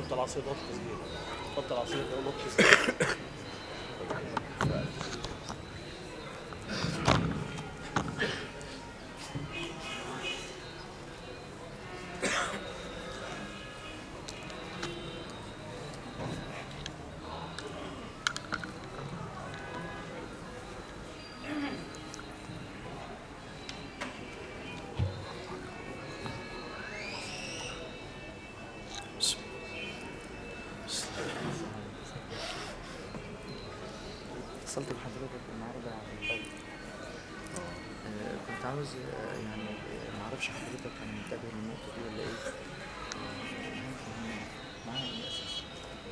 حط العصير ده تسجيل حط العصير ده نط تسجيل اتصلت بحضرتك النهارده عن آه، كنت عاوز آه، يعني آه، ما اعرفش حضرتك كان منتبه للنقطه دي ولا ايه آه، ممكن معايا ايه اساسا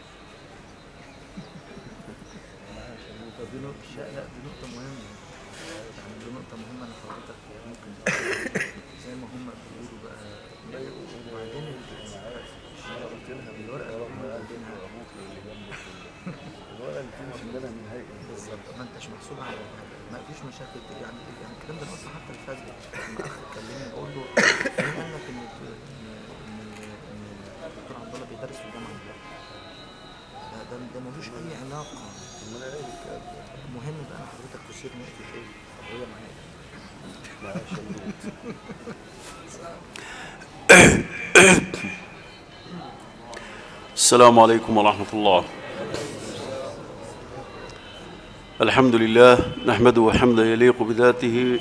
دي نقطة لا لا دي نقطة مهمة يعني دي نقطة مهمة لحضرتك ممكن زي ما هم بيقولوا بقى وبعدين ال- الورقة اللي هم قاعدينها الورقه اللي تمشي منها نهائي بالظبط ما انتش محسوب على ما فيش مشاكل يعني يعني الكلام ده اصلا حتى الفجر لما اخ كلمني بقول له مين قال لك ان ان ان ان الدكتور عبد الله بيدرس في الجامعه دلوقتي ده ده, ده ملوش اي علاقه امال ايه الكلام ده؟ المهم بقى ان حضرتك تشير نقطه ايه طب هي معايا معاه شلوت السلام عليكم ورحمة الله الحمد لله نحمده حمدا يليق بذاته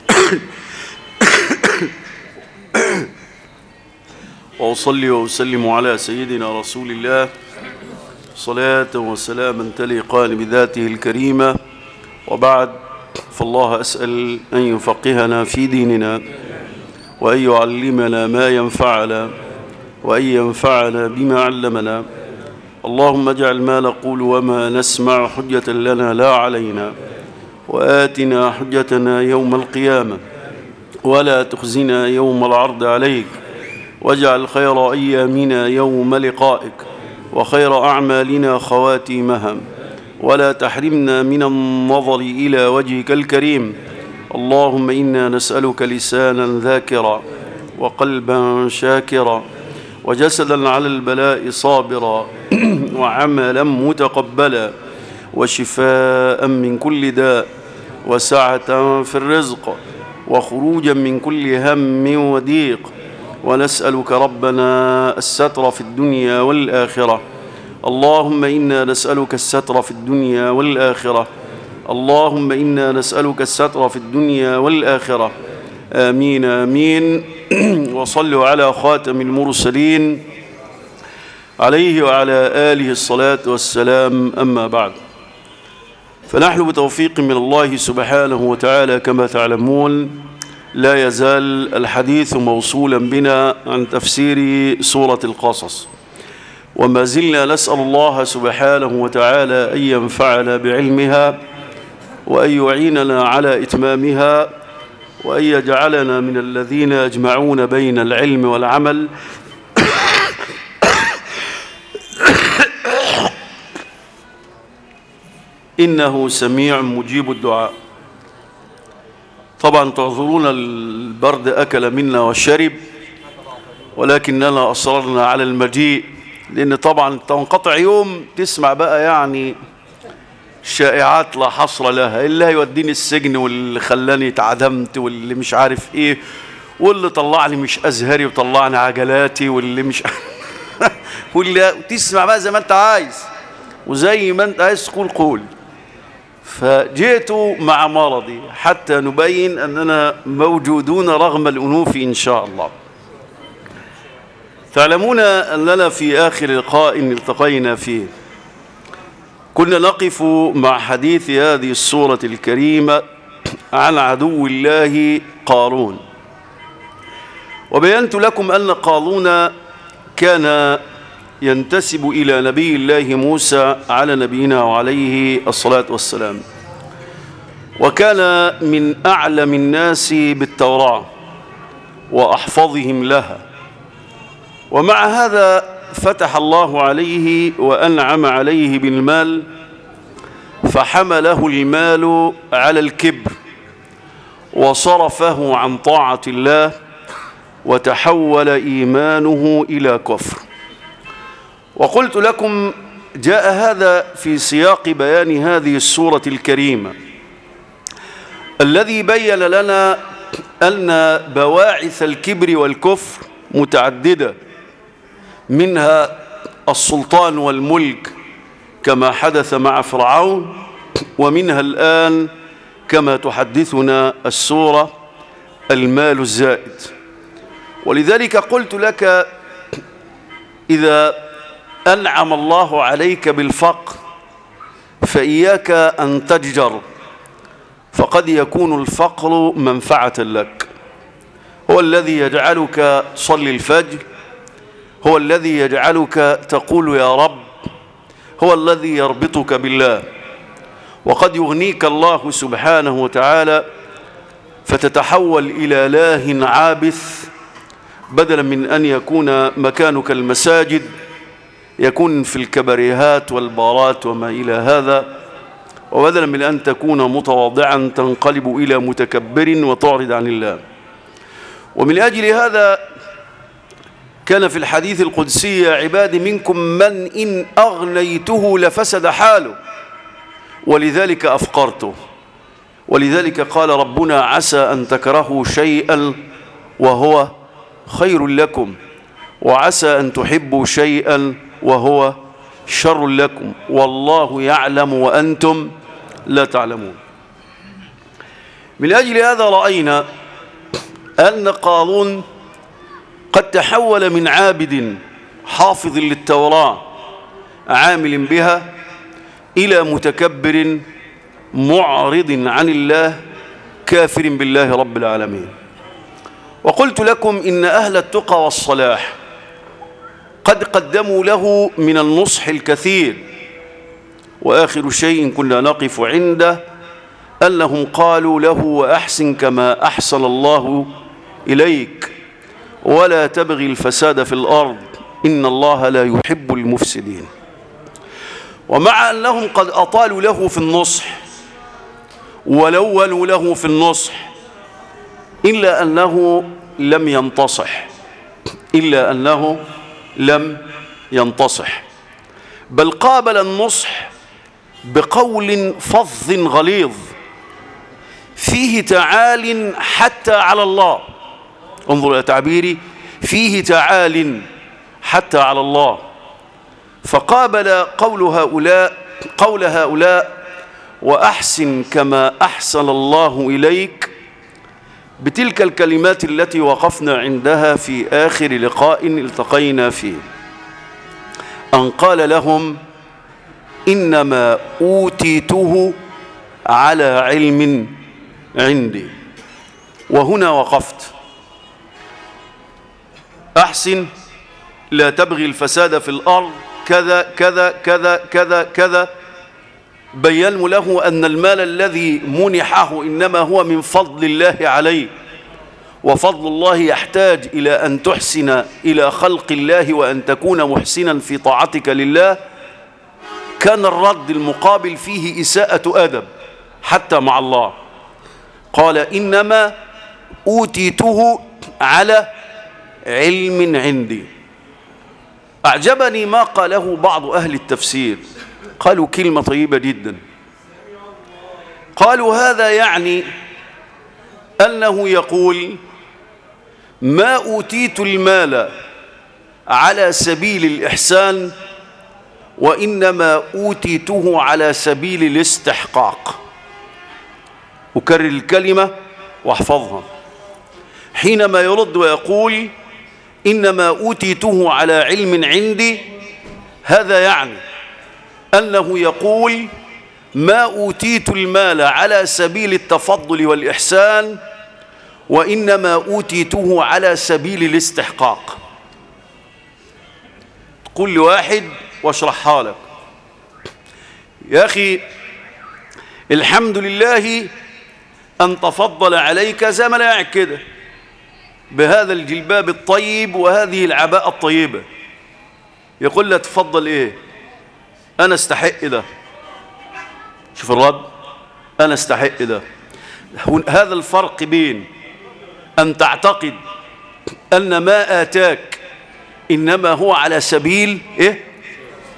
وأصلي وأسلم على سيدنا رسول الله صلاة وسلاما تليقان بذاته الكريمة وبعد فالله أسأل أن يفقهنا في ديننا وأن يعلمنا ما ينفعنا وأن ينفعنا بما علمنا اللهم اجعل ما نقول وما نسمع حجة لنا لا علينا وآتنا حجتنا يوم القيامة ولا تخزنا يوم العرض عليك واجعل خير أيامنا يوم لقائك وخير أعمالنا خواتيمها ولا تحرمنا من النظر إلى وجهك الكريم اللهم إنا نسألك لسانا ذاكرا وقلبا شاكرا وجسدا على البلاء صابرا وعملا متقبلا وشفاء من كل داء وسعة في الرزق وخروجا من كل هم وضيق ونسألك ربنا الستر في الدنيا والآخرة اللهم إنا نسألك الستر في الدنيا والآخرة اللهم إنا نسألك الستر في الدنيا والآخرة آمين آمين وصلوا على خاتم المرسلين عليه وعلى آله الصلاة والسلام أما بعد فنحن بتوفيق من الله سبحانه وتعالى كما تعلمون لا يزال الحديث موصولا بنا عن تفسير سورة القصص وما زلنا نسأل الله سبحانه وتعالى أن ينفعنا بعلمها وأن يعيننا على إتمامها وأن يجعلنا من الذين يجمعون بين العلم والعمل إنه سميع مجيب الدعاء طبعا تعذرون البرد أكل منا وشرب ولكننا أصررنا على المجيء لأن طبعا تنقطع يوم تسمع بقى يعني شائعات لا حصر لها اللي هيوديني السجن واللي خلاني اتعدمت واللي مش عارف ايه واللي طلعني مش ازهري وطلعني عجلاتي واللي مش واللي تسمع بقى زي ما انت عايز وزي ما انت عايز تقول قول فجئت مع مرضي حتى نبين اننا موجودون رغم الانوف ان شاء الله تعلمون اننا في اخر لقاء التقينا فيه كنا نقف مع حديث هذه السورة الكريمة عن عدو الله قارون وبينت لكم أن قارون كان ينتسب إلى نبي الله موسى على نبينا وعليه الصلاة والسلام وكان من أعلم الناس بالتوراة وأحفظهم لها ومع هذا فتح الله عليه وأنعم عليه بالمال فحمله المال على الكبر وصرفه عن طاعة الله وتحول إيمانه إلى كفر وقلت لكم جاء هذا في سياق بيان هذه السورة الكريمة الذي بين لنا أن بواعث الكبر والكفر متعددة منها السلطان والملك كما حدث مع فرعون ومنها الآن كما تحدثنا السورة المال الزائد ولذلك قلت لك إذا أنعم الله عليك بالفقر فإياك أن تججر فقد يكون الفقر منفعة لك هو الذي يجعلك صلي الفجر هو الذي يجعلك تقول يا رب هو الذي يربطك بالله وقد يغنيك الله سبحانه وتعالى فتتحول إلى لاه عابث بدلا من أن يكون مكانك المساجد يكون في الكبريهات والبارات وما إلى هذا وبدلا من أن تكون متواضعا تنقلب إلى متكبر وتعرض عن الله ومن أجل هذا كان في الحديث القدسي يا عبادي منكم من إن أغنيته لفسد حاله ولذلك أفقرته ولذلك قال ربنا عسى أن تكرهوا شيئا وهو خير لكم وعسى أن تحبوا شيئا وهو شر لكم والله يعلم وأنتم لا تعلمون من أجل هذا رأينا أن قارون قد تحول من عابد حافظ للتوراة عامل بها إلى متكبر معرض عن الله كافر بالله رب العالمين وقلت لكم إن أهل التقى والصلاح قد قدموا له من النصح الكثير وآخر شيء كنا نقف عنده أنهم قالوا له وأحسن كما أحسن الله إليك ولا تبغي الفساد في الأرض إن الله لا يحب المفسدين ومع أنهم قد أطالوا له في النصح ولونوا له في النصح إلا أنه لم ينتصح إلا أنه لم ينتصح بل قابل النصح بقول فظ غليظ فيه تعال حتى على الله انظر إلى تعبيري فيه تعال حتى على الله فقابل قول هؤلاء قول هؤلاء وأحسن كما أحسن الله إليك بتلك الكلمات التي وقفنا عندها في آخر لقاء التقينا فيه أن قال لهم إنما أوتيته على علم عندي وهنا وقفت أحسن لا تبغي الفساد في الأرض كذا كذا كذا كذا كذا بين له أن المال الذي منحه إنما هو من فضل الله عليه وفضل الله يحتاج إلى أن تحسن إلى خلق الله وأن تكون محسنا في طاعتك لله كان الرد المقابل فيه إساءة أدب حتى مع الله قال إنما أوتيته على علم عندي أعجبني ما قاله بعض أهل التفسير قالوا كلمة طيبة جدا قالوا هذا يعني أنه يقول ما أوتيت المال على سبيل الإحسان وإنما أوتيته على سبيل الاستحقاق أكرر الكلمة واحفظها حينما يرد ويقول إنما أوتيته على علم عندي هذا يعني أنه يقول ما أوتيت المال على سبيل التفضل والإحسان وإنما أوتيته على سبيل الاستحقاق قل لواحد واشرحها لك يا أخي الحمد لله أن تفضل عليك زي ما أنا قاعد كده بهذا الجلباب الطيب وهذه العباءة الطيبة يقول له تفضل إيه أنا استحق ده شوف الرد أنا استحق ده هذا الفرق بين أن تعتقد أن ما آتاك إنما هو على سبيل إيه؟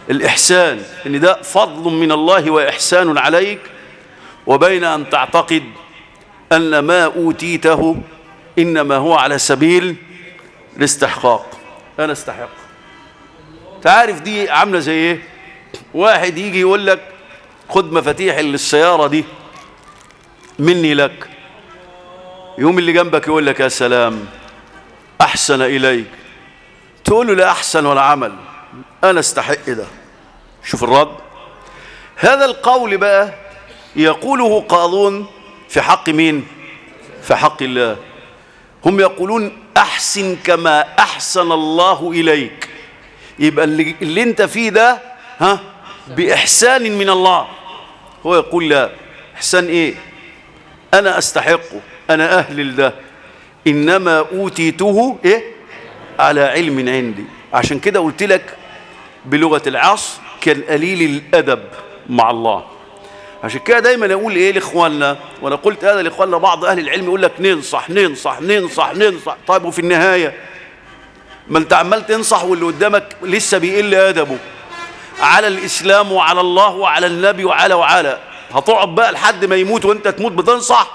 الإحسان إن ده فضل من الله وإحسان عليك وبين أن تعتقد أن ما أوتيته إنما هو على سبيل الاستحقاق أنا استحق تعرف دي عاملة زي إيه واحد يجي يقول لك خد مفاتيح السيارة دي مني لك يوم اللي جنبك يقول لك يا سلام أحسن إليك تقول له لا أحسن ولا عمل أنا استحق ده شوف الرد هذا القول بقى يقوله قاضون في حق مين في حق الله هم يقولون أحسن كما أحسن الله إليك يبقى اللي, اللي انت فيه ده ها بإحسان من الله هو يقول لا إحسان إيه أنا أستحقه أنا أهل لده إنما أوتيته إيه على علم عندي عشان كده قلت لك بلغة العصر كان قليل الأدب مع الله عشان كده دايما اقول ايه لاخواننا وانا قلت هذا لاخواننا بعض اهل العلم يقول لك ننصح ننصح ننصح ننصح طيب وفي النهايه ما انت عمال تنصح واللي قدامك لسه بيقل ادبه على الاسلام وعلى الله وعلى النبي وعلى وعلى هتقعد بقى لحد ما يموت وانت تموت بتنصح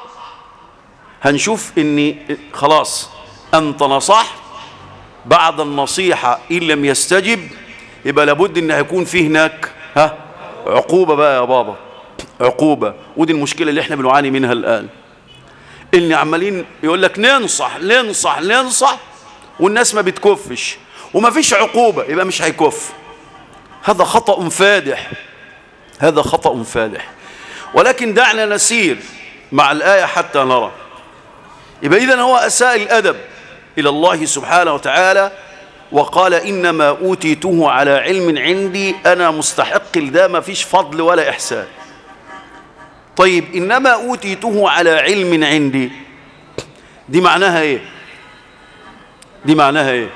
هنشوف ان خلاص انت نصحت بعد النصيحه ان لم يستجب يبقى لابد ان هيكون في هناك ها عقوبه بقى يا بابا عقوبة ودي المشكلة اللي احنا بنعاني منها الآن اللي عمالين يقول لك ننصح ننصح ننصح والناس ما بتكفش وما فيش عقوبة يبقى مش هيكف هذا خطأ فادح هذا خطأ فادح ولكن دعنا نسير مع الآية حتى نرى يبقى إذن هو أساء الأدب إلى الله سبحانه وتعالى وقال إنما أوتيته على علم عندي أنا مستحق لده ما فيش فضل ولا إحسان طيب إنما أوتيته على علم عندي دي معناها إيه دي معناها إيه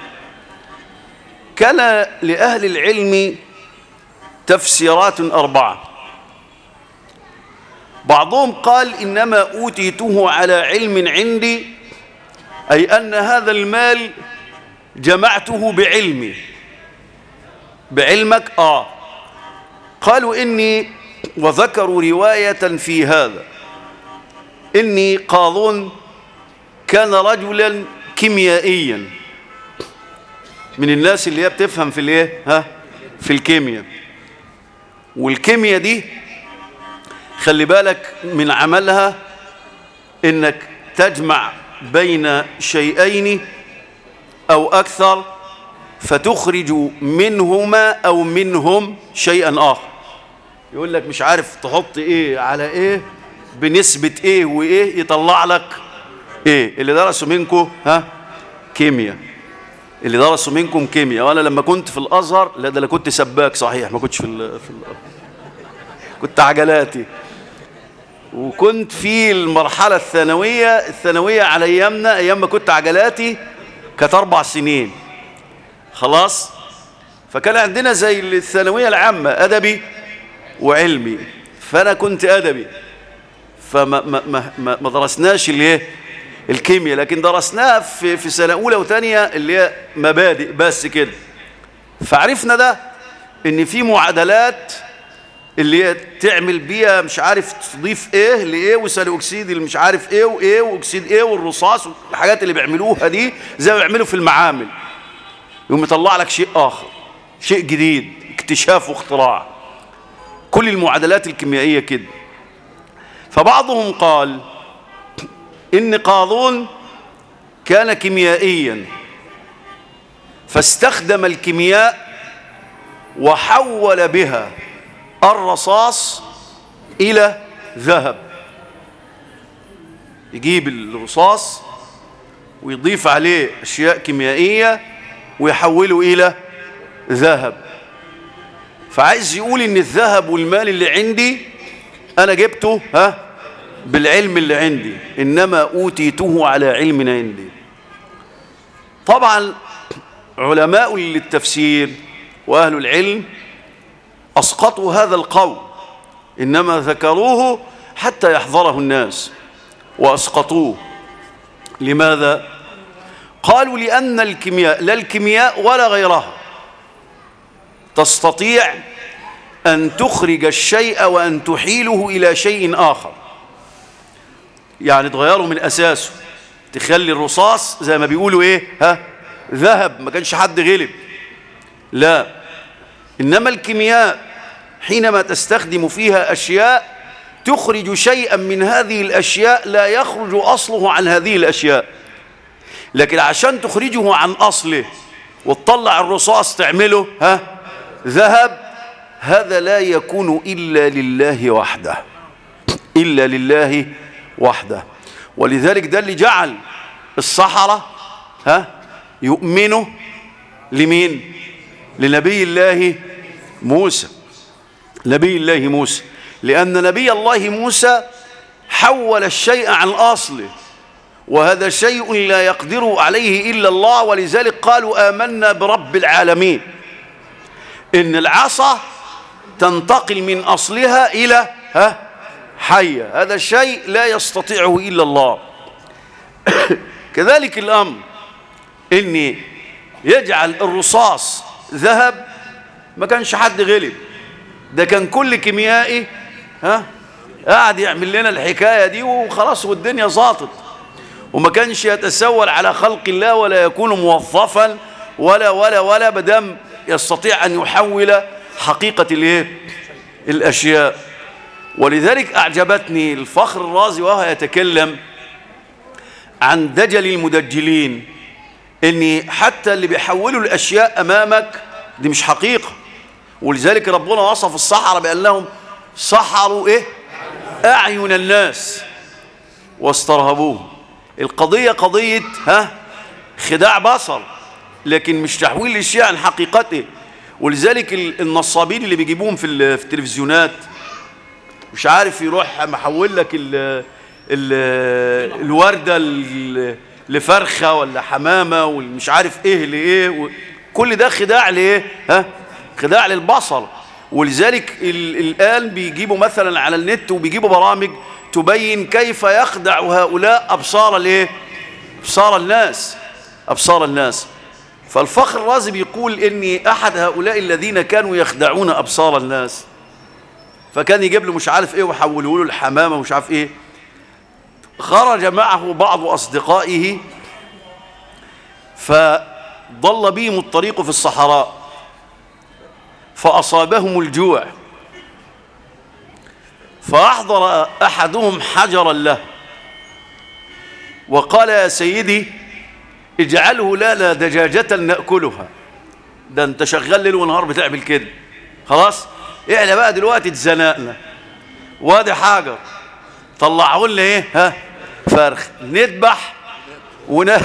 كان لأهل العلم تفسيرات أربعة بعضهم قال إنما أوتيته على علم عندي أي أن هذا المال جمعته بعلمي بعلمك آه قالوا إني وذكروا رواية في هذا إني قاضون كان رجلا كيميائيا من الناس اللي هي بتفهم في الايه ها في الكيمياء والكيمياء دي خلي بالك من عملها انك تجمع بين شيئين او اكثر فتخرج منهما او منهم شيئا اخر يقول لك مش عارف تحط ايه على ايه بنسبة ايه وايه يطلع لك ايه اللي درسوا منكم ها كيمياء اللي درسوا منكم كيمياء وانا لما كنت في الازهر لا ده انا كنت سباك صحيح ما كنتش في ال في ال كنت عجلاتي وكنت في المرحلة الثانوية الثانوية على ايامنا ايام ما كنت عجلاتي كانت اربع سنين خلاص فكان عندنا زي الثانوية العامة ادبي وعلمي فانا كنت ادبي فما ما ما ما, ما درسناش اللي هي الكيمياء لكن درسناها في في سنه اولى وثانيه اللي هي مبادئ بس كده فعرفنا ده ان في معادلات اللي هي تعمل بيها مش عارف تضيف ايه لايه وثاني اكسيد اللي مش عارف ايه وايه واكسيد ايه والرصاص والحاجات اللي بيعملوها دي زي ما بيعملوا في المعامل يقوم يطلع لك شيء اخر شيء جديد اكتشاف واختراع كل المعادلات الكيميائيه كده فبعضهم قال إن قاضون كان كيميائيا فاستخدم الكيمياء وحول بها الرصاص إلى ذهب يجيب الرصاص ويضيف عليه أشياء كيميائية ويحوله إلى ذهب فعايز يقول إن الذهب والمال اللي عندي أنا جبته ها بالعلم اللي عندي إنما أوتيته على علم عندي طبعا علماء للتفسير وأهل العلم أسقطوا هذا القول إنما ذكروه حتى يحضره الناس وأسقطوه لماذا؟ قالوا لأن الكيمياء لا الكيمياء ولا غيرها تستطيع أن تخرج الشيء وأن تحيله إلى شيء آخر يعني تغيره من أساسه تخلي الرصاص زي ما بيقولوا إيه ها ذهب ما كانش حد غلب لا إنما الكيمياء حينما تستخدم فيها أشياء تخرج شيئا من هذه الأشياء لا يخرج أصله عن هذه الأشياء لكن عشان تخرجه عن أصله وتطلع الرصاص تعمله ها ذهب هذا لا يكون إلا لله وحده إلا لله وحده ولذلك ده اللي جعل الصحراء ها يؤمنوا لمين لنبي الله موسى نبي الله موسى لأن نبي الله موسى حول الشيء عن أصله وهذا شيء لا يقدر عليه إلا الله ولذلك قالوا آمنا برب العالمين إن العصا تنتقل من أصلها إلى ها حية هذا الشيء لا يستطيعه إلا الله كذلك الأمر إن يجعل الرصاص ذهب ما كانش حد غلب ده كان كل كيميائي ها قاعد يعمل لنا الحكاية دي وخلاص والدنيا زاطت وما كانش يتسول على خلق الله ولا يكون موظفا ولا ولا ولا بدم يستطيع أن يحول حقيقة الايه الأشياء ولذلك أعجبتني الفخر الرازي وهو يتكلم عن دجل المدجلين ان حتى اللي بيحولوا الأشياء أمامك دي مش حقيقة ولذلك ربنا وصف الصحراء بأن لهم سحروا إيه أعين الناس واسترهبوه القضية قضية ها خداع بصر لكن مش تحويل الأشياء عن حقيقته ولذلك النصابين اللي بيجيبوهم في في التلفزيونات مش عارف يروح محول لك ال ال الوردة لفرخة ولا حمامة ومش عارف ايه لايه كل ده خداع لايه ها خداع للبصر ولذلك الآن بيجيبوا مثلا على النت وبيجيبوا برامج تبين كيف يخدع هؤلاء أبصار الايه أبصار الناس أبصار الناس فالفخر الرازي بيقول إني أحد هؤلاء الذين كانوا يخدعون أبصار الناس فكان يجيب له مش عارف إيه وحوله له الحمامة ومش عارف إيه خرج معه بعض أصدقائه فضل بهم الطريق في الصحراء فأصابهم الجوع فأحضر أحدهم حجرا له وقال يا سيدي اجعله لنا دجاجة نأكلها ده انت شغال ليل ونهار بتعمل كده خلاص احنا بقى دلوقتي اتزنقنا وادي حجر طلعوا لنا ايه ها فرخ نذبح ونا...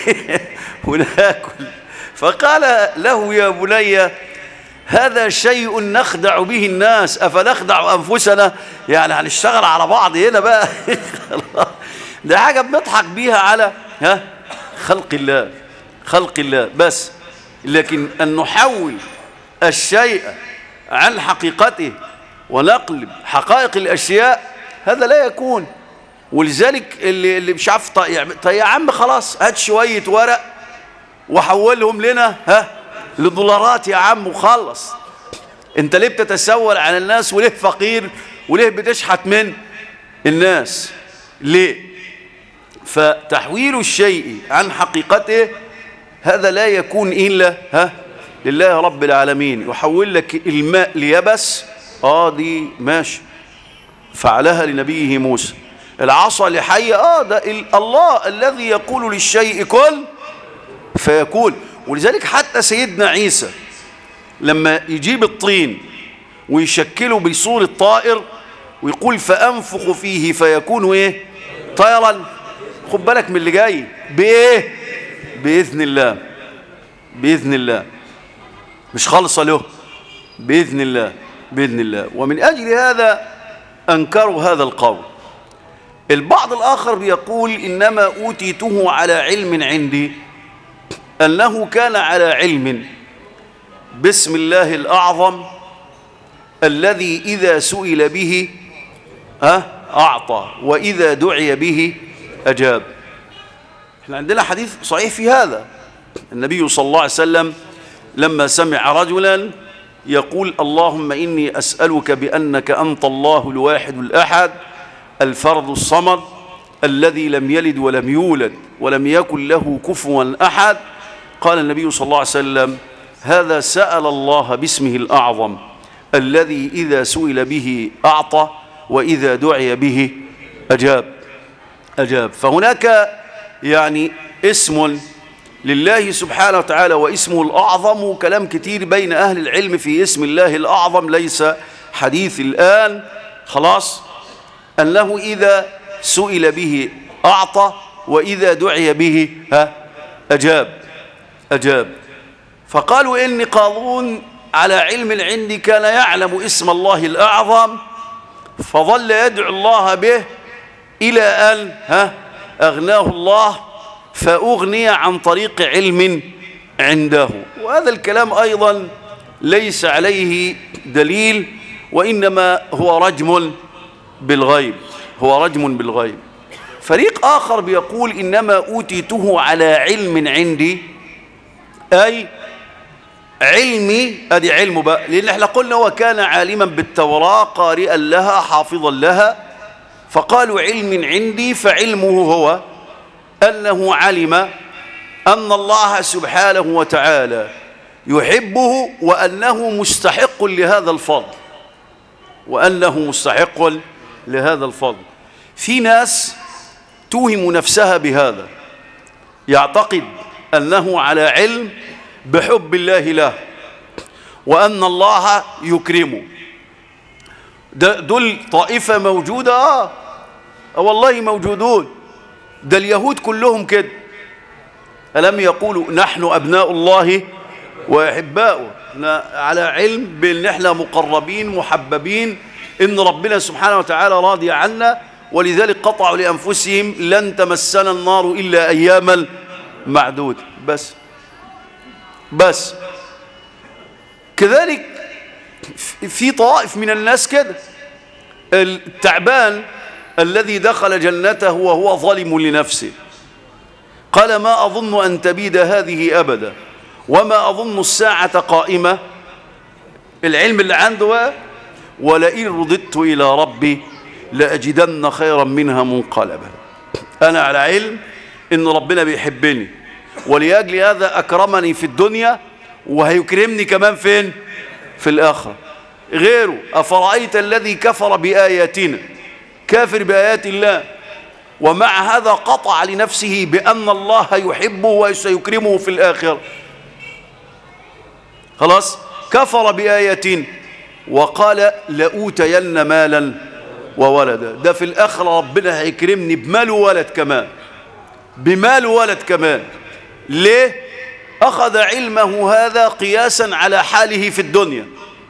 وناكل فقال له يا بني هذا شيء نخدع به الناس أفنخدع أنفسنا يعني هنشتغل على بعض هنا بقى ده حاجة بنضحك بيها على ها خلق الله خلق الله بس لكن أن نحول الشيء عن حقيقته ونقلب حقائق الأشياء هذا لا يكون ولذلك اللي, اللي مش عارف طيب يا عم خلاص هات شوية ورق وحولهم لنا ها لدولارات يا عم وخلص انت ليه بتتسول عن الناس وليه فقير وليه بتشحت من الناس ليه فتحويل الشيء عن حقيقته هذا لا يكون إلا ها لله رب العالمين يحول لك الماء ليبس اه دي ماشي فعلها لنبيه موسى العصا لحية اه ده الله الذي يقول للشيء كل فيكون ولذلك حتى سيدنا عيسى لما يجيب الطين ويشكله بصورة طائر ويقول فأنفخ فيه فيكون ايه طيرا خد بالك من اللي جاي بايه بإذن الله بإذن الله مش خالصة له بإذن الله بإذن الله ومن أجل هذا أنكروا هذا القول البعض الآخر بيقول إنما أوتيته على علم عندي أنه كان على علم باسم الله الأعظم الذي إذا سئل به ها أعطى وإذا دعي به أجاب احنا عندنا حديث صحيح في هذا النبي صلى الله عليه وسلم لما سمع رجلا يقول اللهم إني أسألك بأنك أنت الله الواحد الأحد الفرد الصمد الذي لم يلد ولم يولد ولم يكن له كفوا أحد قال النبي صلى الله عليه وسلم هذا سأل الله باسمه الأعظم الذي إذا سئل به أعطى وإذا دعي به أجاب أجاب فهناك يعني اسم لله سبحانه وتعالى واسمه الأعظم وكلام كتير بين أهل العلم في اسم الله الأعظم ليس حديث الآن خلاص أنه إذا سئل به أعطى وإذا دعي به ها أجاب أجاب فقالوا إن قارون على علم عندي كان يعلم اسم الله الأعظم فظل يدعو الله به إلى أن ها أغناه الله فأغني عن طريق علم عنده وهذا الكلام أيضا ليس عليه دليل وإنما هو رجم بالغيب هو رجم بالغيب فريق آخر بيقول إنما أوتيته على علم عندي أي علمي ادي علمه بقى لان احنا قلنا وكان عالما بالتوراة قارئا لها حافظا لها فقالوا علم عندي فعلمه هو انه علم ان الله سبحانه وتعالى يحبه وانه مستحق لهذا الفضل وانه مستحق لهذا الفضل في ناس توهم نفسها بهذا يعتقد انه على علم بحب الله له وأن الله يكرمه ده دول طائفة موجودة آه آه والله موجودون ده اليهود كلهم كده ألم يقولوا نحن أبناء الله وأحباؤه على علم بأن احنا مقربين محببين إن ربنا سبحانه وتعالى راضي عنا ولذلك قطعوا لأنفسهم لن تمسنا النار إلا أياما معدودة بس بس كذلك في طائف من الناس كده التعبان الذي دخل جنته وهو ظالم لنفسه قال ما أظن أن تبيد هذه أبدا وما أظن الساعة قائمة العلم اللي عنده ولئن رددت إلى ربي لأجدن خيرا منها منقلبا أنا على علم إن ربنا بيحبني ولأجل هذا أكرمني في الدنيا وهيكرمني كمان فين في الآخرة غيره أفرأيت الذي كفر بآياتنا كافر بآيات الله ومع هذا قطع لنفسه بأن الله يحبه وسيكرمه في الآخرة خلاص كفر بآياتنا وقال لأوتين مالا وولدا ده في الآخرة ربنا هيكرمني بمال وولد كمان بمال وولد كمان ليه أخذ علمه هذا قياسا على حاله في الدنيا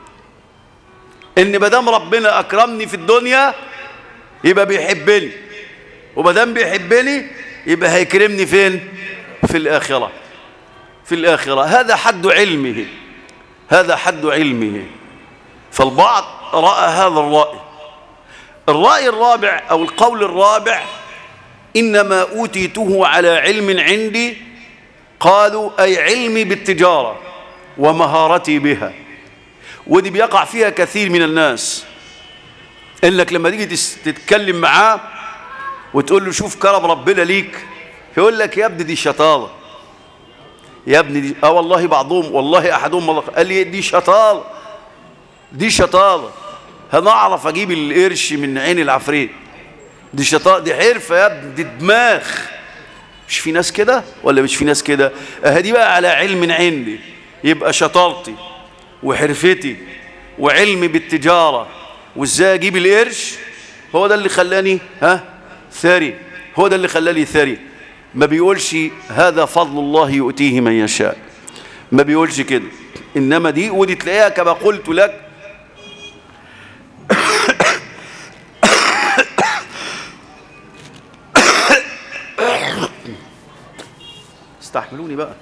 إن مدام ربنا أكرمني في الدنيا يبقى بيحبني ومدام بيحبني يبقى هيكرمني فين في الآخرة في الآخرة هذا حد علمه هذا حد علمه فالبعض رأى هذا الرأي الرأي الرابع أو القول الرابع إنما أوتيته على علم عندي قالوا أي علمي بالتجارة ومهارتي بها ودي بيقع فيها كثير من الناس إنك لما تيجي تتكلم معاه وتقول له شوف كرم ربنا ليك يقول لك يا ابني دي شطارة يا ابني دي اه والله بعضهم والله احدهم والله قال لي دي شطارة دي شطارة هنعرف اجيب القرش من عين العفريت دي شطارة دي حرفة يا ابني دي دماغ مش في ناس كده ولا مش في ناس كده اهدي بقى على علم عندي يبقى شطارتي وحرفتي وعلمي بالتجارة وازاي اجيب القرش هو ده اللي خلاني ها ثري هو ده اللي خلاني ثري ما بيقولش هذا فضل الله يؤتيه من يشاء ما بيقولش كده انما دي ودي تلاقيها كما قلت لك استحملوني بقى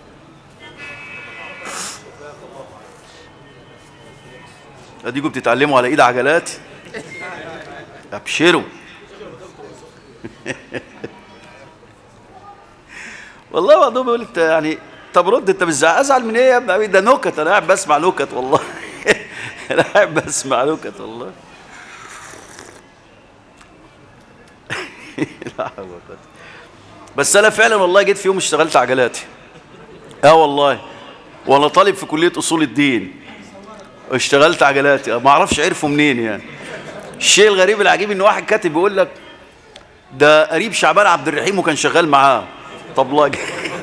اديكم بتتعلموا على ايد عجلات ابشروا والله بعضهم بيقول انت يعني طب رد انت مش ازعل من ايه يا ابني ده نكت انا قاعد بسمع نكت والله انا احب اسمع نكت والله لا حول ولا قوة. بس انا فعلا والله جيت في يوم اشتغلت عجلاتي اه والله وانا طالب في كليه اصول الدين اشتغلت عجلاتي ما اعرفش عرفوا منين يعني الشيء الغريب العجيب ان واحد كاتب بيقول لك ده قريب شعبان عبد الرحيم وكان شغال معاه طبلاج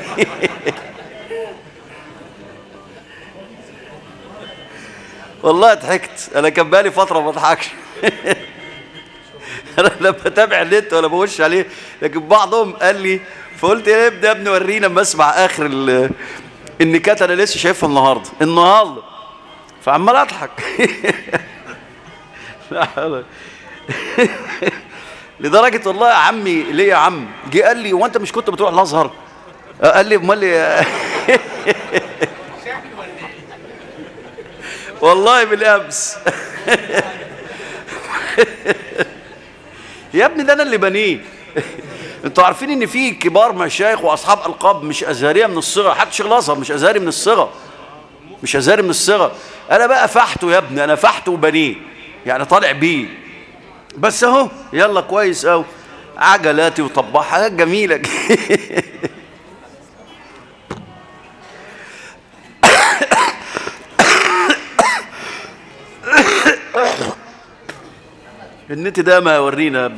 والله ضحكت انا كان بقالي فتره ما بضحكش انا لما بتابع النت ولا بخش عليه لكن بعضهم قال لي فقلت ايه ابدا يا ابني ورينا اما اسمع اخر ال- النكات انا لسه شايفها النهارده النهارده فعمال اضحك لا حول لدرجه والله يا عمي ليه يا عم جه قال لي هو انت مش كنت بتروح الازهر آه، قال لي امال إيه؟ والله بالامس يا ابني ده انا اللي بنيه انتوا عارفين ان في كبار مشايخ واصحاب القاب مش ازهريه من الصغر حتى شيخ الازهر مش ازهري من الصغر مش ازهري من الصغر انا بقى فحته يا ابني انا فحته وبنيه يعني طالع بيه بس اهو يلا كويس اهو عجلاتي وطباخ حاجات جميله النت ده ما يورينا يا ابني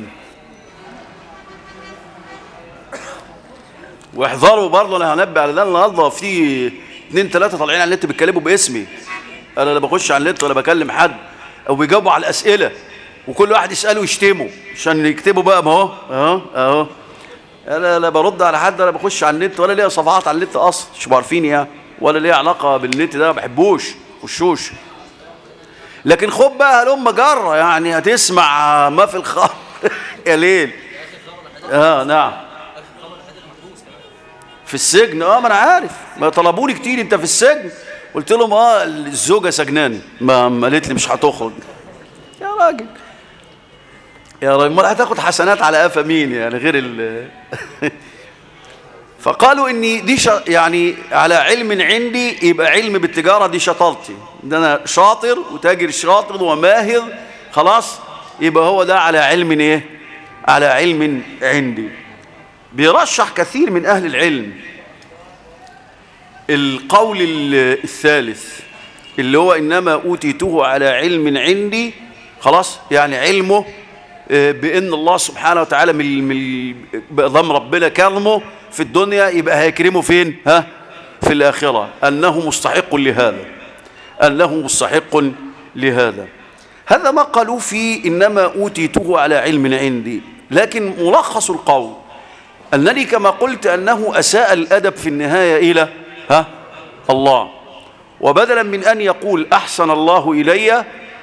واحذروا برضه انا هنبه على ده النهارده في اتنين تلاته طالعين على النت بيتكلموا باسمي انا لا بخش على النت ولا بكلم حد او بيجاوبوا على الاسئله وكل واحد يساله يشتمه عشان يكتبوا بقى ما هو اهو اهو انا لا برد على حد ولا بخش على النت ولا ليا صفحات على النت اصلا مش عارفين يعني ولا ليا علاقه بالنت ده ما بحبوش خشوش لكن خد بقى هلم جره يعني هتسمع ما في الخمر يا ليل اه نعم في السجن اه ما انا عارف ما طلبوني كتير انت في السجن قلت لهم اه الزوجه سجناني ما ما قالت لي مش هتخرج يا راجل يا راجل امال هتاخد حسنات على قفا مين يعني غير ال فقالوا اني دي ش... يعني على علم عندي يبقى علم بالتجاره دي شطارتي ده انا شاطر وتاجر شاطر وماهر خلاص يبقى هو ده على علم ايه على علم عندي بيرشح كثير من اهل العلم القول ال- الثالث اللي هو انما اوتيته على علم عندي خلاص يعني علمه آه، بان الله سبحانه وتعالى من من بنظام ربنا كرمه في الدنيا يبقى هيكرمه فين ها في الاخره انه مستحق لهذا انه مستحق لهذا هذا ما قالوا فيه انما اوتيته على علم عندي لكن ملخص القول أنني كما قلت أنه أساء الأدب في النهاية إلى ها الله وبدلا من أن يقول أحسن الله إلي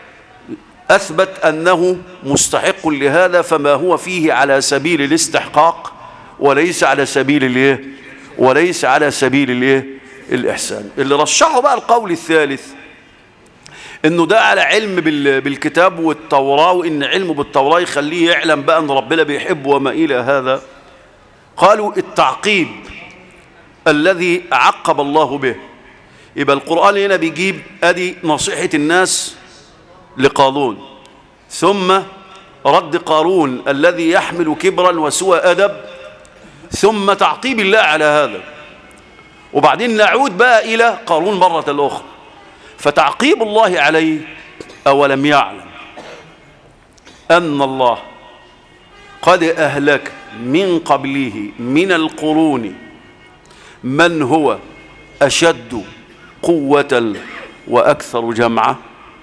أثبت أنه مستحق لهذا فما هو فيه على سبيل الاستحقاق وليس على سبيل الايه وليس على سبيل الايه الإحسان اللي رشحوا بقى القول الثالث انه ده على علم بال- بالكتاب والتوراة وان علمه بالتوراة يخليه يعلم بقى ان ربنا بيحبه وما الى هذا قالوا التعقيب الذي عقب الله به يبقى القرآن هنا بيجيب ادي نصيحة الناس لقارون ثم رد قارون الذي يحمل كبرا وسوء أدب ثم تعقيب الله على هذا وبعدين نعود بقى إلى قارون مرة أخرى فتعقيب الله عليه أولم يعلم أن الله قد أهلك من قبله من القرون من هو أشد قوة وأكثر جمعة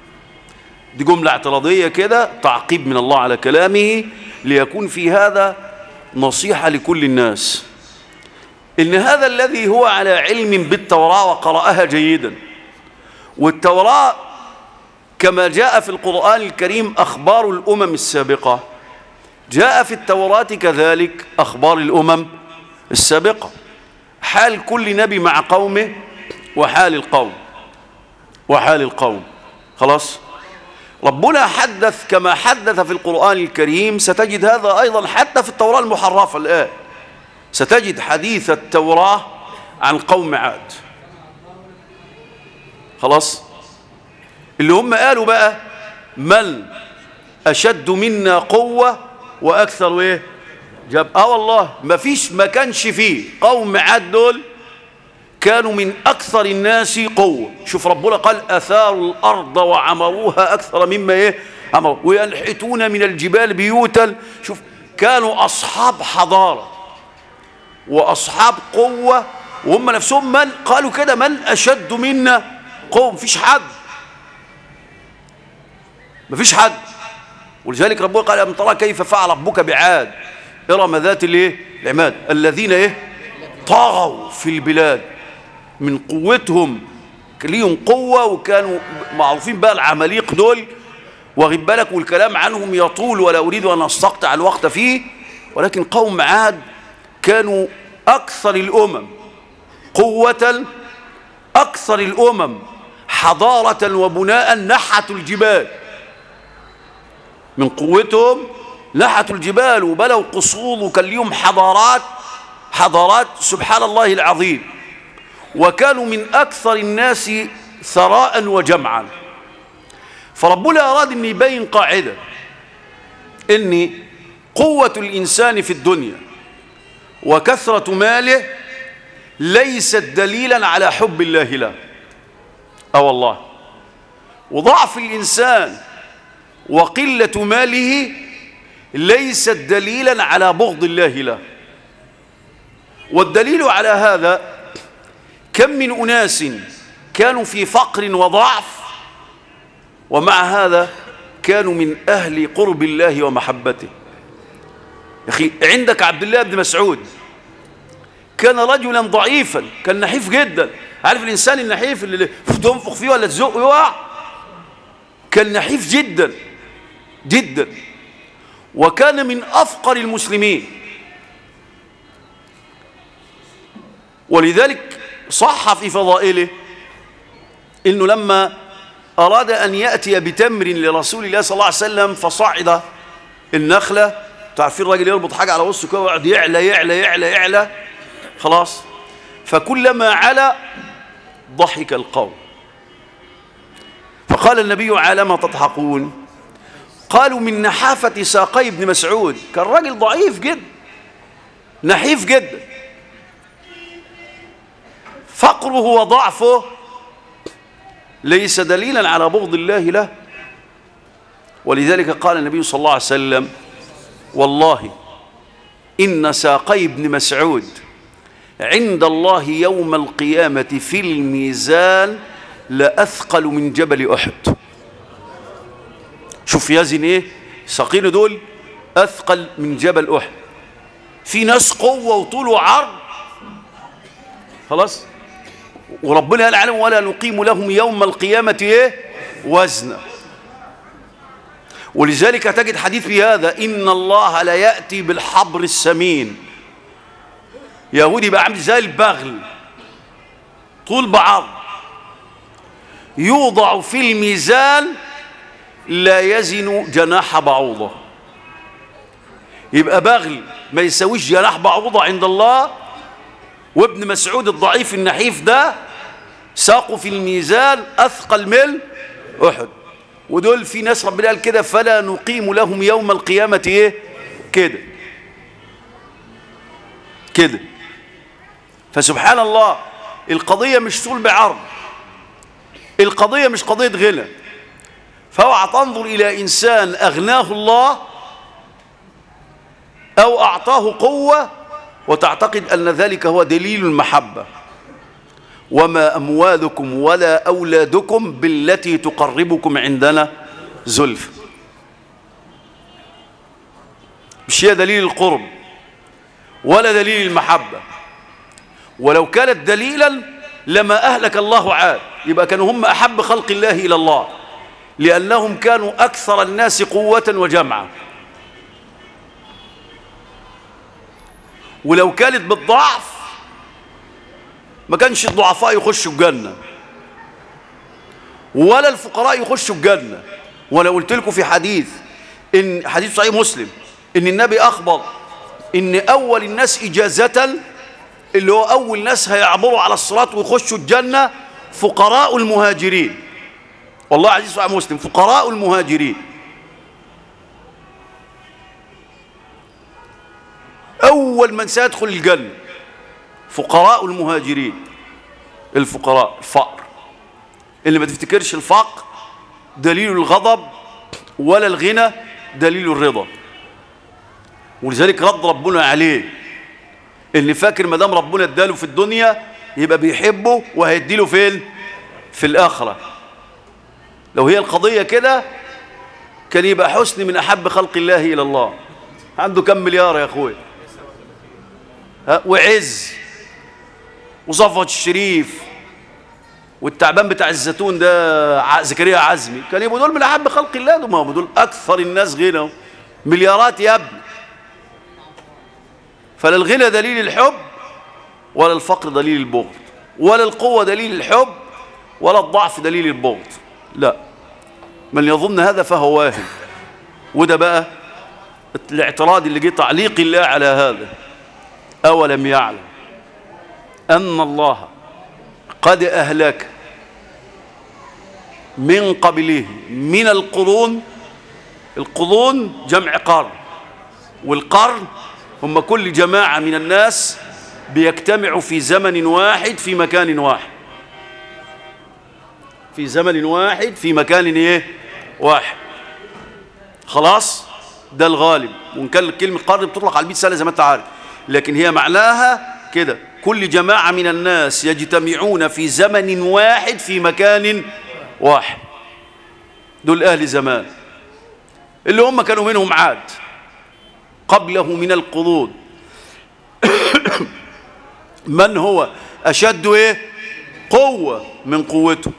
دي جملة اعتراضية كده تعقيب من الله على كلامه ليكون في هذا نصيحة لكل الناس إن هذا الذي هو على علم بالتوراة وقرأها جيدا والتوراة كما جاء في القرآن الكريم أخبار الأمم السابقة جاء في التوراة كذلك أخبار الأمم السابقة حال كل نبي مع قومه وحال القوم وحال القوم خلاص ربنا حدث كما حدث في القرآن الكريم ستجد هذا أيضا حتى في التوراة المحرفة الآن ستجد حديث التوراة عن قوم عاد خلاص اللي هم قالوا بقى من أشد منا قوة وأكثر إيه جاب آه والله ما فيش ما كانش فيه قوم عاد دول كانوا من أكثر الناس قوة شوف ربنا قال أثاروا الأرض وعمروها أكثر مما إيه عمروا وينحتون من الجبال بيوتا شوف كانوا أصحاب حضارة وأصحاب قوة وهم نفسهم من قالوا كده من أشد منا قوة مفيش حد مفيش حد ولذلك ربنا قال أم ترى كيف فعل ربك بعاد إرم ذات الايه العماد الذين ايه طغوا في البلاد من قوتهم ليهم قوة وكانوا معروفين بقى العماليق دول واخد بالك والكلام عنهم يطول ولا أريد أن أستقطع الوقت فيه ولكن قوم عاد كانوا أكثر الأمم قوة أكثر الأمم حضارة وبناء نحتوا الجبال من قوتهم نحتوا الجبال وبلوا قصور وكان ليهم حضارات حضارات سبحان الله العظيم وكانوا من أكثر الناس ثراء وجمعا فربنا أراد أن يبين قاعدة أن قوة الإنسان في الدنيا وكثرة ماله ليست دليلا على حب الله له أو الله وضعف الإنسان وقلة ماله ليست دليلا على بغض الله له والدليل على هذا كم من أناس كانوا في فقر وضعف ومع هذا كانوا من أهل قرب الله ومحبته يا أخي عندك عبد الله بن مسعود كان رجلا ضعيفا كان نحيف جدا عارف الإنسان النحيف اللي تنفخ فيه ولا تزقه يقع كان نحيف جدا جدا وكان من أفقر المسلمين ولذلك صح في فضائله إنه لما أراد أن يأتي بتمر لرسول الله صلى الله عليه وسلم فصعد النخلة تعرفين الراجل يربط حاجة على وسطه كده ويقعد يعلى يعلى يعلى يعلى خلاص فكلما علا ضحك القوم فقال النبي على ما تضحكون قالوا من نحافة ساقي ابن مسعود كان راجل ضعيف جدا نحيف جدا فقره وضعفه ليس دليلا على بغض الله له ولذلك قال النبي صلى الله عليه وسلم والله إن ساقي ابن مسعود عند الله يوم القيامة في الميزان لأثقل من جبل أحد شوف يزن ايه ساقين دول أثقل من جبل أحد في ناس قوة وطول وعرض خلاص وربنا قال عليهم ولا نقيم لهم يوم القيامة ايه وزنا ولذلك تجد حديث في هذا إن الله لا يأتي بالحبر السمين يهودي بقى عامل زي البغل طول بعرض يوضع في الميزان لا يزن جناح بعوضة يبقى بغل ما يسويش جناح بعوضة عند الله وابن مسعود الضعيف النحيف ده ساقوا في الميزان أثقل من أحد ودول في ناس ربنا قال كده فلا نقيم لهم يوم القيامة ايه كده كده فسبحان الله القضية مش طول بعرض القضية مش قضية غنى فاوعى تنظر إلى إنسان أغناه الله أو أعطاه قوة وتعتقد أن ذلك هو دليل المحبة وما أموالكم ولا أولادكم بالتي تقربكم عندنا زلف مش هي دليل القرب ولا دليل المحبة ولو كانت دليلا لما أهلك الله عاد يبقى كانوا هم أحب خلق الله إلى الله لأنهم كانوا أكثر الناس قوة وجمعا ولو كانت بالضعف ما كانش الضعفاء يخشوا الجنة ولا الفقراء يخشوا الجنة وانا قلت لكم في حديث ان حديث صحيح مسلم ان النبي اخبر ان اول الناس اجازة اللي هو اول ناس هيعبروا على الصراط ويخشوا الجنة فقراء المهاجرين والله عزيز صحيح مسلم فقراء المهاجرين أول من سيدخل الجنة فقراء المهاجرين الفقراء الفقر اللي ما تفتكرش الفقر دليل الغضب ولا الغنى دليل الرضا ولذلك رد ربنا عليه اللي فاكر ما دام ربنا اداله في الدنيا يبقى بيحبه وهيديله فين في الآخرة لو هي القضية كده كان يبقى حسن من أحب خلق الله إلى الله عنده كم مليار يا أخوي ها وعز وصفوة الشريف والتعبان بتاع الزيتون ده ع- زكريا عزمي كان يبقوا دول من أحب خلق الله دول ما هم دول أكثر الناس غنى مليارات يا ابني فلا الغنى دليل الحب ولا الفقر دليل البغض ولا القوة دليل الحب ولا الضعف دليل البغض لا من يظن هذا فهو واهم وده بقى الاعتراض اللي جه تعليق الله على هذا أولم يعلم أن الله قد أهلك من قبله من القرون القرون جمع قرن والقرن هم كل جماعة من الناس بيجتمعوا في زمن واحد في مكان واحد في زمن واحد في مكان ايه واحد خلاص ده الغالب وان كان كلمه قرن بتطلق على 100 سنه زي ما انت عارف لكن هي معناها كده كل جماعه من الناس يجتمعون في زمن واحد في مكان واحد دول اهل زمان اللي هم كانوا منهم عاد قبله من القرون من هو اشد ايه قوه من قوته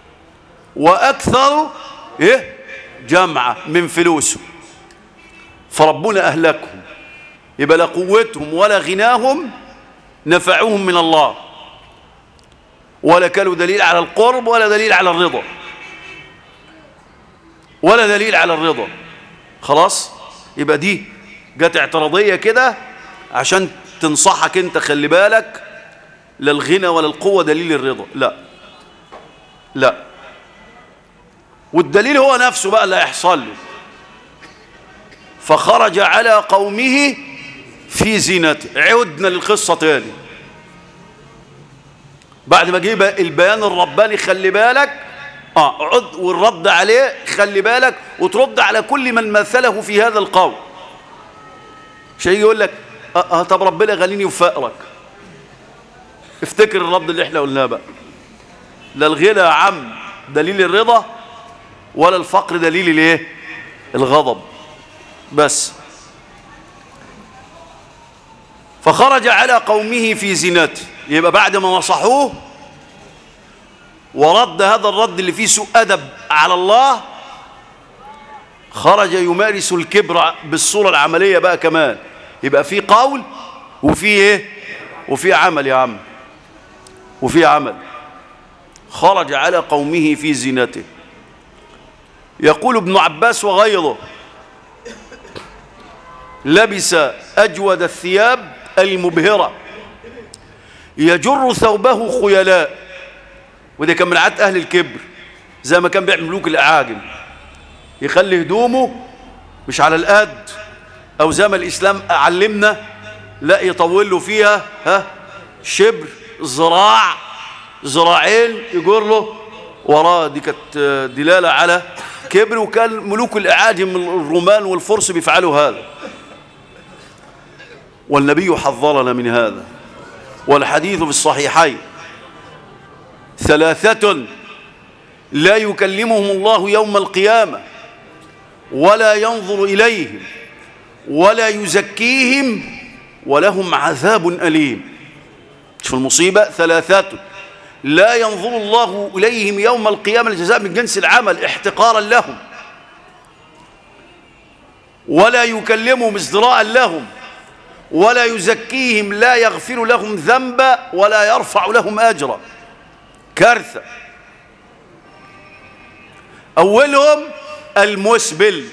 واكثر ايه جمعه من فلوسه فربنا اهلكهم يبقى لا قوتهم ولا غناهم نفعوهم من الله ولا كانوا دليل على القرب ولا دليل على الرضا ولا دليل على الرضا خلاص يبقى دي جت اعتراضيه كده عشان تنصحك انت خلي بالك لا الغنى ولا القوه دليل الرضا لا لا والدليل هو نفسه بقى اللي هيحصل له فخرج على قومه في زينته عدنا للقصة تاني بعد ما جيب البيان الرباني خلي بالك اه عد والرد عليه خلي بالك وترد على كل من مثله في هذا القول مش هيجي يقول لك آه آه طب ربنا غنيني وفقرك افتكر الرد اللي احنا قلناه بقى لا الغنى يا عم دليل الرضا ولا الفقر دليل الايه الغضب بس فخرج على قومه في زينته يبقى بعد ما نصحوه ورد هذا الرد اللي فيه سوء أدب على الله خرج يمارس الكبر بالصورة العملية بقى كمان يبقى في قول وفي ايه وفي عمل يا عم وفي عمل خرج على قومه في زينته يقول ابن عباس وغيره لبس أجود الثياب المبهرة يجر ثوبه خيلاء وده كان من عادة أهل الكبر زي ما كان بيعمل ملوك الأعاجم يخلي هدومه مش على القد أو زي ما الإسلام علمنا لا يطول له فيها ها شبر ذراع ذراعين يجر له وراه دي كانت دلالة على كبر وكان ملوك الأعاجم الرومان والفرس بيفعلوا هذا والنبي حذرنا من هذا والحديث في الصحيحين ثلاثة لا يكلمهم الله يوم القيامة ولا ينظر إليهم ولا يزكيهم ولهم عذاب أليم شوف المصيبة ثلاثة لا ينظر الله إليهم يوم القيامة الجزاء من جنس العمل احتقارا لهم ولا يكلمهم ازدراء لهم ولا يزكيهم لا يغفر لهم ذنبا ولا يرفع لهم أجرا كارثة أولهم المسبل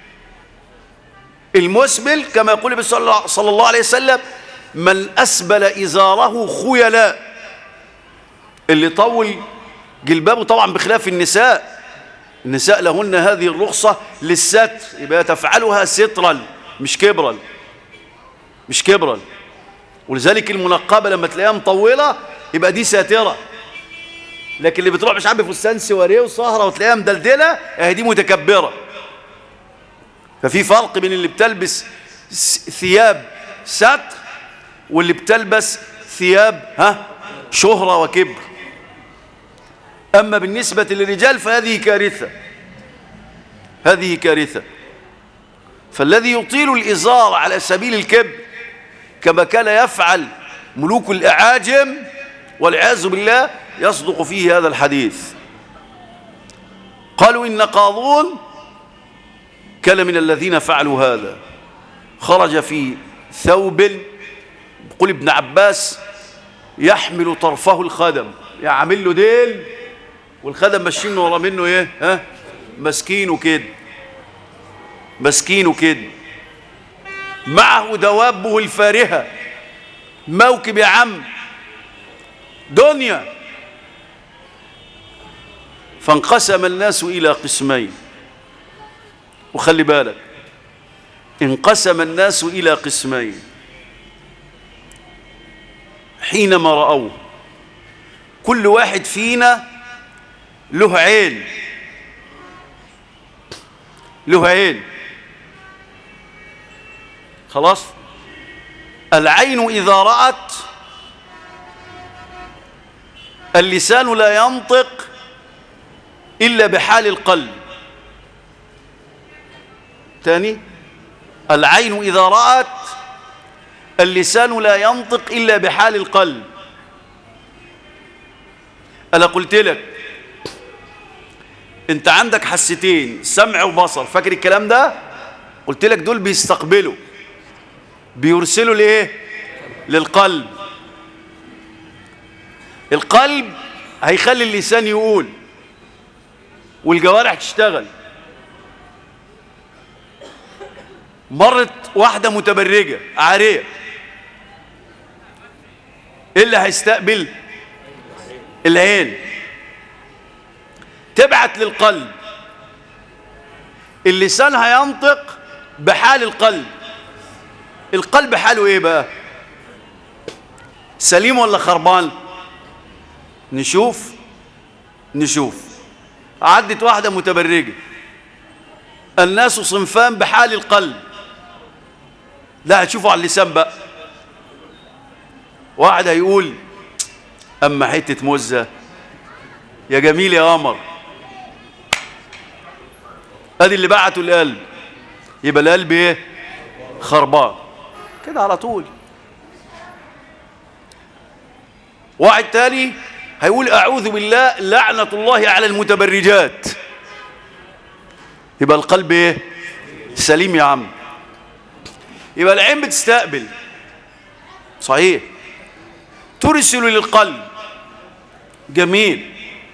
المسبل كما يقول النبي صلى الله عليه وسلم من أسبل إزاره خيلاء اللي طول جلبابه طبعا بخلاف النساء النساء لهن هذه الرخصة للستر يبقى تفعلها سترا مش كبرا مش كبرا ولذلك المنقبة لما تلاقيها مطولة يبقى دي ساترة لكن اللي بتروح مش عارف بفستان سواريه وسهرة وتلاقيها مدلدلة اهي دي متكبرة ففي فرق بين اللي بتلبس س- ثياب ستر واللي بتلبس ثياب ها شهرة وكبر أما بالنسبة للرجال فهذه كارثة هذه كارثة فالذي يطيل الإزار على سبيل الكبر كما كان يفعل ملوك الأعاجم والعياذ بالله يصدق فيه هذا الحديث قالوا إن قاضون كان من الذين فعلوا هذا خرج في ثوب قل ابن عباس يحمل طرفه الخدم يعمل له ديل والخدم ماشيين ورا منه ايه ها مسكينه كده مسكينه كده معه دوابه الفارهة موكب يا عم دنيا فانقسم الناس إلى قسمين وخلي بالك انقسم الناس إلى قسمين حينما رأوه كل واحد فينا له عين له عين خلاص العين إذا رأت اللسان لا ينطق إلا بحال القلب تاني العين إذا رأت اللسان لا ينطق إلا بحال القلب أنا قلت لك أنت عندك حستين سمع وبصر فاكر الكلام ده قلت لك دول بيستقبلوا بيرسلوا لإيه للقلب القلب هيخلي اللسان يقول والجوارح تشتغل مرت واحدة متبرجة عارية ايه اللي هيستقبل العين تبعت للقلب اللسان هينطق بحال القلب القلب حاله ايه بقى سليم ولا خربان نشوف نشوف عدت واحدة متبرجة الناس صنفان بحال القلب لا هتشوفوا على اللسان بقى واحد هيقول اما حته مزه يا جميل يا قمر ادي اللي بعته القلب يبقى القلب ايه خربان كده على طول واحد تاني هيقول اعوذ بالله لعنه الله على المتبرجات يبقى القلب ايه سليم يا عم يبقى العين بتستقبل صحيح ترسل للقلب جميل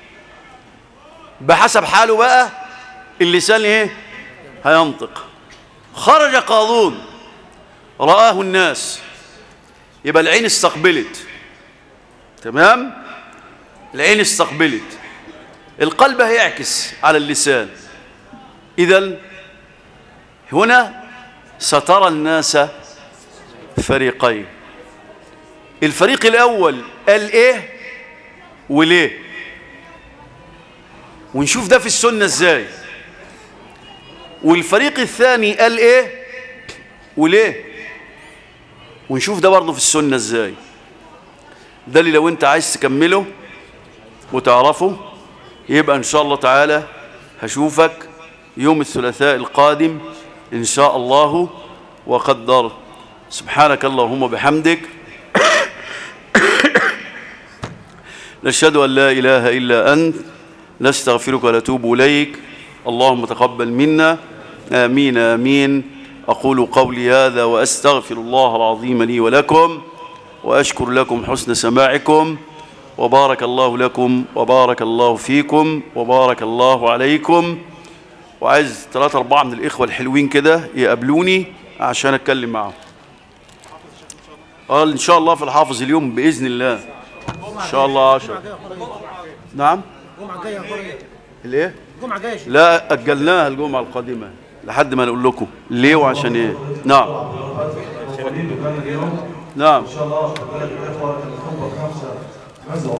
بحسب حاله بقى اللسان ايه هينطق خرج قاضون رآه الناس يبقى العين استقبلت تمام العين استقبلت القلب هيعكس على اللسان إذا هنا سترى الناس فريقين الفريق الأول قال إيه وليه ونشوف ده في السنة إزاي والفريق الثاني قال إيه وليه ونشوف ده برضه في السنة إزاي ده اللي لو أنت عايز تكمله وتعرفه يبقى إن شاء الله تعالى هشوفك يوم الثلاثاء القادم إن شاء الله وقدر سبحانك اللهم بحمدك نشهد أن لا إله إلا أنت نستغفرك ونتوب إليك اللهم تقبل منا آمين آمين أقول قولي هذا وأستغفر الله العظيم لي ولكم وأشكر لكم حسن سماعكم وبارك الله لكم وبارك الله فيكم وبارك الله عليكم وعايز ثلاثة أربعة من الإخوة الحلوين كده يقابلوني عشان أتكلم معهم قال إن شاء الله في الحافظ اليوم بإذن الله إن شاء الله عشر نعم الجمعه الجايه الايه الجمعه جايه يا شيخ لا اجلناها الجمعه القادمه لحد ما نقول لكم ليه وعشان ايه نعم موجودين بلدنا اليوم نعم ان شاء الله ربنا يبارك لكم الخطبه الخامسه نزلوا